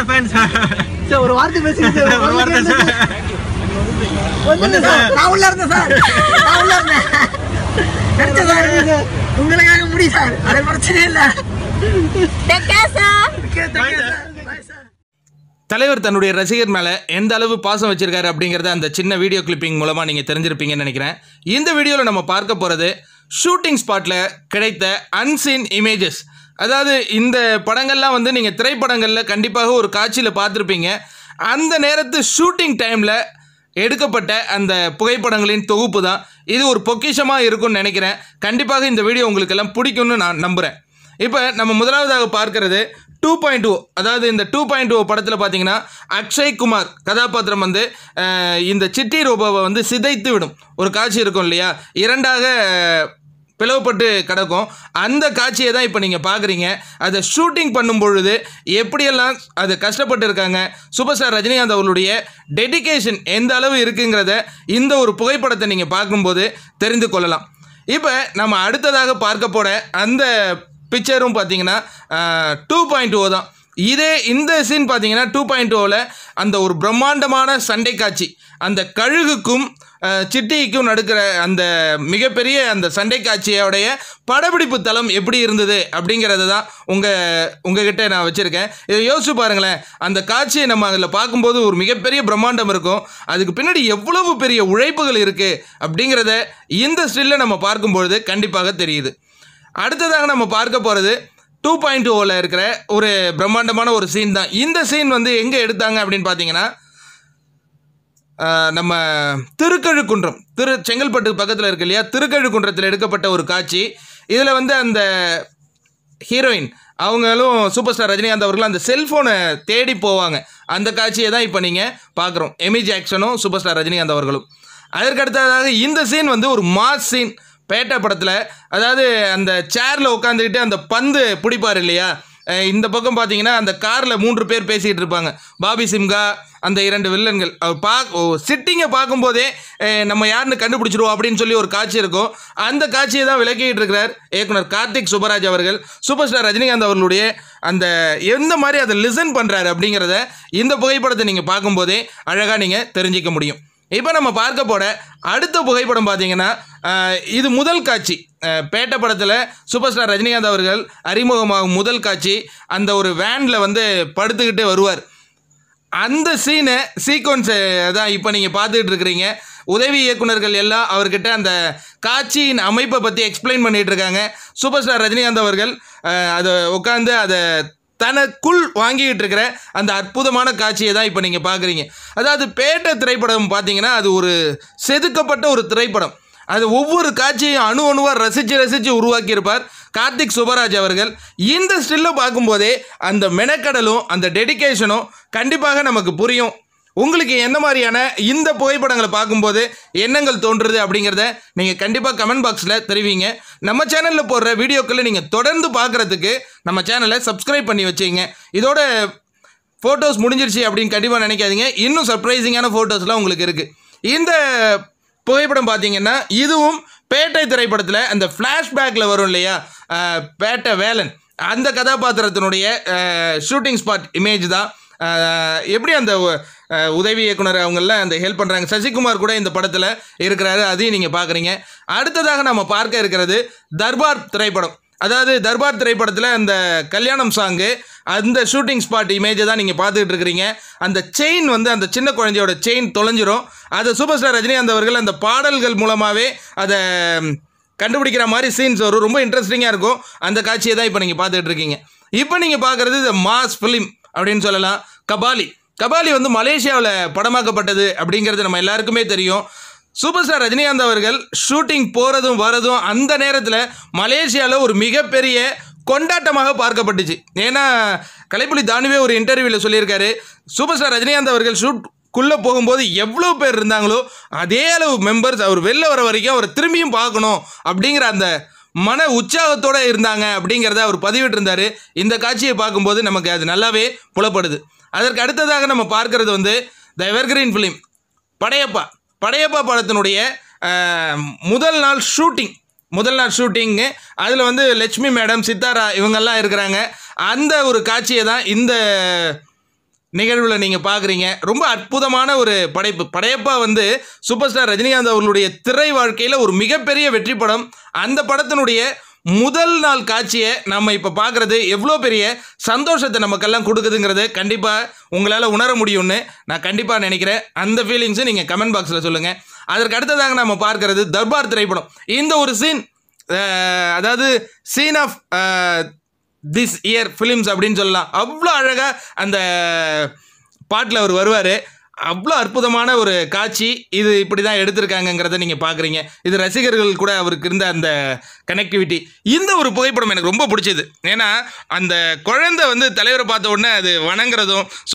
விஜயோட fans sir ஒரு வார்த்தை பேசுங்க சார் ஒரு வார்த்தை சார். ஒண்ணும் இல்ல சார் நான் உள்ள இருந்தேன் சார் நான் உள்ள இருந்தேன் கிடைச்ச சார் உங்களுக்காக முடி சார் அது பிரச்சனை இல்ல Take care, sir. Okay, thank you, sir. Bye, sir. தலைவர் தன்னுடைய ரசிகர் மேலே எந்த அளவு பாசம் வச்சிருக்காரு அப்படிங்கிறத அந்த சின்ன வீடியோ கிளிப்பிங் மூலமாக நீங்கள் தெரிஞ்சிருப்பீங்கன்னு நினைக்கிறேன் இந்த வீடியோவில் நம்ம பார்க்க போகிறது ஷூட்டிங் ஸ்பாட்டில் கிடைத்த அன்சீன் இமேஜஸ் அதாவது இந்த படங்கள்லாம் வந்து நீங்கள் திரைப்படங்களில் கண்டிப்பாக ஒரு காட்சியில் பார்த்துருப்பீங்க அந்த நேரத்து ஷூட்டிங் டைமில் எடுக்கப்பட்ட அந்த புகைப்படங்களின் தொகுப்பு தான் இது ஒரு பொக்கிஷமாக இருக்கும்னு நினைக்கிறேன் கண்டிப்பாக இந்த வீடியோ உங்களுக்கு எல்லாம் பிடிக்கும்னு நான் நம்புகிறேன் இப்போ நம்ம முதலாவதாக பார்க்கிறது டூ பாயிண்ட் டூ அதாவது இந்த டூ பாயிண்ட் டூ படத்தில் பார்த்தீங்கன்னா அக்ஷய் குமார் கதாபாத்திரம் வந்து அஹ், இந்த சிட்டி ரோபோவை வந்து சிதைத்து விடும் ஒரு காட்சி இருக்கும் இல்லையா இரண்டாக அஹ், பிளவுபட்டு கிடக்கும் அந்த காட்சியை தான் இப்போ நீங்கள் பார்க்குறீங்க அதை ஷூட்டிங் பண்ணும் பொழுது எப்படியெல்லாம் அது கஷ்டப்பட்டு இருக்காங்க சூப்பர் ஸ்டார் ரஜினிகாந்த் அவர்களுடைய டெடிகேஷன் எந்த அளவு இருக்குங்கிறத இந்த ஒரு புகைப்படத்தை நீங்கள் பார்க்கும்போது தெரிந்து கொள்ளலாம் இப்போ நம்ம அடுத்ததாக பார்க்க போகிற அந்த பிக்சரும் பார்த்தீங்கன்னா டூ பாயிண்ட் ஓ தான் இதே இந்த சீன் பார்த்தீங்கன்னா டூ பாயிண்ட் ஓவில் அந்த ஒரு பிரம்மாண்டமான சண்டை காட்சி அந்த கழுகுக்கும் அஹ், சிட்டிக்கும் நடுக்கிற அந்த மிகப்பெரிய அந்த சண்டை காட்சியோடைய படப்பிடிப்பு தளம் எப்படி இருந்தது அப்படிங்கிறத தான் உங்கள் உங்ககிட்ட நான் வச்சுருக்கேன் இதை யோசிச்சு பாருங்களேன் அந்த காட்சியை நம்ம அதில் பார்க்கும்போது ஒரு மிகப்பெரிய பிரம்மாண்டம் இருக்கும் அதுக்கு பின்னாடி எவ்வளவு பெரிய உழைப்புகள் இருக்குது அப்படிங்கிறத இந்த ஸ்டில்ல நம்ம பார்க்கும்பொழுது கண்டிப்பாக தெரியுது அடுத்ததாக நம்ம பார்க்க போகிறது டூ பாயிண்ட் ஓவில் இருக்கிற ஒரு பிரம்மாண்டமான ஒரு சீன் தான் இந்த சீன் வந்து எங்கே எடுத்தாங்க அப்படின்னு பார்த்தீங்கன்னா ஆஹ், நம்ம திருக்கழுக்குன்றம் திரு செங்கல்பட்டு பக்கத்தில் இருக்கு இல்லையா திருக்கழுக்குன்றத்தில் எடுக்கப்பட்ட ஒரு காட்சி இதில் வந்து அந்த ஹீரோயின் அவங்களும் சூப்பர் ஸ்டார் ரஜினிகாந்த் அவர்களும் அந்த செல்ஃபோனை தேடி போவாங்க அந்த காட்சியை தான் இப்போ நீங்கள் பார்க்குறோம் எமி ஜாக்சனும் சூப்பர் ஸ்டார் ரஜினிகாந்த் அவர்களும் அதற்கு அடுத்ததாக இந்த சீன் வந்து ஒரு மாஸ் சீன் பேட்டை படத்தில் அதாவது அந்த சேரில் உட்காந்துக்கிட்டு அந்த பந்து பிடிப்பார் இல்லையா அஹ் இந்த பக்கம் பார்த்தீங்கன்னா அந்த காரில் மூன்று பேர் பேசிகிட்டு இருப்பாங்க பாபி சிம்கா அந்த இரண்டு வில்லன்கள் அவர் பா சிட்டிங்கை பார்க்கும்போதே அஹ் நம்ம யாருன்னு கண்டுபிடிச்சிருவோம் அப்படின்னு சொல்லி ஒரு காட்சி இருக்கும் அந்த காட்சியை தான் விளக்கிட்டு இருக்கிறார் இயக்குனர் கார்த்திக் சுப்பராஜ் அவர்கள் சூப்பர் ஸ்டார் ரஜினிகாந்த் அவர்களுடைய அந்த எந்த மாதிரி அதை லிசன் பண்ணுறாரு அப்படிங்கிறத இந்த புகைப்படத்தை நீங்கள் பார்க்கும்போதே அழகாக நீங்கள் தெரிஞ்சிக்க முடியும் இப்போ நம்ம பார்க்க போகிற அடுத்த புகைப்படம் பார்த்தீங்கன்னா அஹ், இது முதல் காட்சி அஹ், பேட்ட படத்தில் சூப்பர் ஸ்டார் ரஜினிகாந்த் அவர்கள் அறிமுகமாகும் முதல் காட்சி அந்த ஒரு வேனில் வந்து படுத்துக்கிட்டு வருவார் அந்த சீனை சீக்வன்ஸை தான் இப்போ நீங்கள் பார்த்துக்கிட்டு இருக்கிறீங்க உதவி இயக்குனர்கள் எல்லாம் அவர்கிட்ட அந்த காட்சியின் அமைப்பை பற்றி எக்ஸ்பிளைன் பண்ணிட்டு இருக்காங்க சூப்பர் ஸ்டார் ரஜினிகாந்த் அவர்கள் அஹ், அதை உட்காந்து அதை தனக்குள் வாங்கிக்கிட்டு இருக்கிற அந்த அற்புதமான காட்சியை தான் இப்போ நீங்கள் பார்க்குறீங்க அதாவது பேட்ட திரைப்படம் பார்த்தீங்கன்னா அது ஒரு செதுக்கப்பட்ட ஒரு திரைப்படம் அது ஒவ்வொரு காட்சியும் அணு அணுவாக ரசித்து ரசித்து உருவாக்கியிருப்பார் கார்த்திக் சுப்பராஜ் அவர்கள் இந்த ஸ்டில்லை பார்க்கும்போதே அந்த மெனக்கடலும் அந்த டெடிகேஷனும் கண்டிப்பாக நமக்கு புரியும் உங்களுக்கு எந்த மாதிரியான இந்த புகைப்படங்களை பார்க்கும்போது எண்ணங்கள் தோன்றுறது அப்படிங்கிறத நீங்கள் கண்டிப்பாக கமெண்ட் பாக்ஸில் தெரிவிங்க நம்ம சேனலில் போடுற வீடியோக்களை நீங்கள் தொடர்ந்து பார்க்குறதுக்கு நம்ம சேனலை சப்ஸ்கிரைப் பண்ணி வச்சுங்க இதோட ஃபோட்டோஸ் முடிஞ்சிருச்சு அப்படின்னு கண்டிப்பாக நினைக்காதீங்க இன்னும் சர்ப்ரைசிங்கான ஃபோட்டோஸ்லாம் உங்களுக்கு இருக்குது இந்த புகைப்படம் பார்த்தீங்கன்னா இதுவும் பேட்டை திரைப்படத்தில் அந்த ஃப்ளாஷ்பேக்கில் வரும் இல்லையா அஹ், பேட்டை வேலன் அந்த கதாபாத்திரத்தினுடைய ஷூட்டிங் ஸ்பாட் இமேஜ் தான் அஹ், எப்படி அந்த அஹ், உதவி இயக்குனர் அவங்கெல்லாம் அந்த ஹெல்ப் பண்ணுறாங்க சசிகுமார் கூட இந்த படத்தில் இருக்கிறாரு அதையும் நீங்கள் பார்க்குறீங்க அடுத்ததாக நம்ம பார்க்க இருக்கிறது தர்பார் திரைப்படம் அதாவது தர்பார் திரைப்படத்தில் அந்த கல்யாணம் சாங்கு அந்த ஷூட்டிங் ஸ்பாட் இமேஜை தான் நீங்கள் பார்த்துக்கிட்டு இருக்கிறீங்க அந்த செயின் வந்து அந்த சின்ன குழந்தையோட செயின் தொலைஞ்சிரும் அதை சூப்பர் ஸ்டார் ரஜினிகாந்த் அவர்கள் அந்த பாடல்கள் மூலமாகவே அதை ம், கண்டுபிடிக்கிற மாதிரி சீன்ஸ் வரும் ரொம்ப இன்ட்ரெஸ்டிங்காக இருக்கும் அந்த காட்சியை தான் இப்போ நீங்கள் பார்த்துக்கிட்டு இருக்கீங்க இப்போ நீங்கள் பார்க்குறது இந்த மாஸ் ஃபிலிம் அப்படின்னு சொல்லலாம் கபாலி கபாலி வந்து மலேசியாவில் படமாக்கப்பட்டது அப்படிங்கிறது நம்ம எல்லாருக்குமே தெரியும் சூப்பர் ஸ்டார் ரஜினிகாந்த் அவர்கள் ஷூட்டிங் போகிறதும் வரதும் அந்த நேரத்தில் மலேசியாவில் ஒரு மிகப்பெரிய கொண்டாட்டமாக பார்க்கப்பட்டுச்சு ஏன்னா கலைப்புலி தானுவே ஒரு இன்டர்வியூவில் சொல்லியிருக்காரு சூப்பர் ஸ்டார் ரஜினிகாந்த் அவர்கள் ஷூட் குள்ளே போகும்போது எவ்வளோ பேர் இருந்தாங்களோ அதே அளவு மெம்பர்ஸ் அவர் வெளில வர வரைக்கும் அவரை திரும்பியும் பார்க்கணும் அப்படிங்கிற அந்த மன உற்சாகத்தோட இருந்தாங்க அப்படிங்கிறத அவர் பதிவிட்டிருந்தாரு இந்த காட்சியை பார்க்கும்போது நமக்கு அது நல்லாவே புலப்படுது அதற்கு அடுத்ததாக நம்ம பார்க்கறது வந்து the evergreen film Padayappa Padayappa படத்தினுடைய அஹ், முதல் நாள் ஷூட்டிங் முதல் நாள் ஷூட்டிங்கு அதில் வந்து லட்சுமி மேடம் சித்தாரா இவங்கெல்லாம் இருக்கிறாங்க அந்த ஒரு காட்சியை தான் இந்த நிகழ்வில் நீங்கள் பார்க்குறீங்க ரொம்ப அற்புதமான ஒரு படைப்பு படையப்பா வந்து சூப்பர் ஸ்டார் ரஜினிகாந்த் அவர்களுடைய திரை வாழ்க்கையில் ஒரு மிகப்பெரிய வெற்றி படம் அந்த படத்தினுடைய முதல் நாள் காட்சியை நம்ம இப்போ பார்க்குறது எவ்வளோ பெரிய சந்தோஷத்தை நமக்கெல்லாம் கொடுக்குதுங்கிறது கண்டிப்பாக உங்களால் உணர முடியும்னு நான் கண்டிப்பாக நினைக்கிறேன் அந்த ஃபீலிங்ஸை நீங்கள் கமெண்ட் பாக்ஸில் சொல்லுங்கள் அதற்கு அடுத்ததாக நம்ம பார்க்கறது தர்பார் திரைப்படம் இந்த ஒரு சீன் அதாவது scene of this year films அப்படின்னு சொல்லலாம் அவ்வளோ அழகாக அந்த பாட்டில் அவர் வருவார் அவ்வளோ அற்புதமான ஒரு காட்சி இது இப்படி தான் எடுத்திருக்காங்கங்கிறத நீங்கள் பார்க்குறீங்க இது ரசிகர்கள் கூட அவருக்கு இருந்த அந்த கனெக்டிவிட்டி இந்த ஒரு புகைப்படம் எனக்கு ரொம்ப பிடிச்சது ஏன்னா அந்த குழந்தை வந்து தலைவரை பார்த்த உடனே அது வணங்குறதும்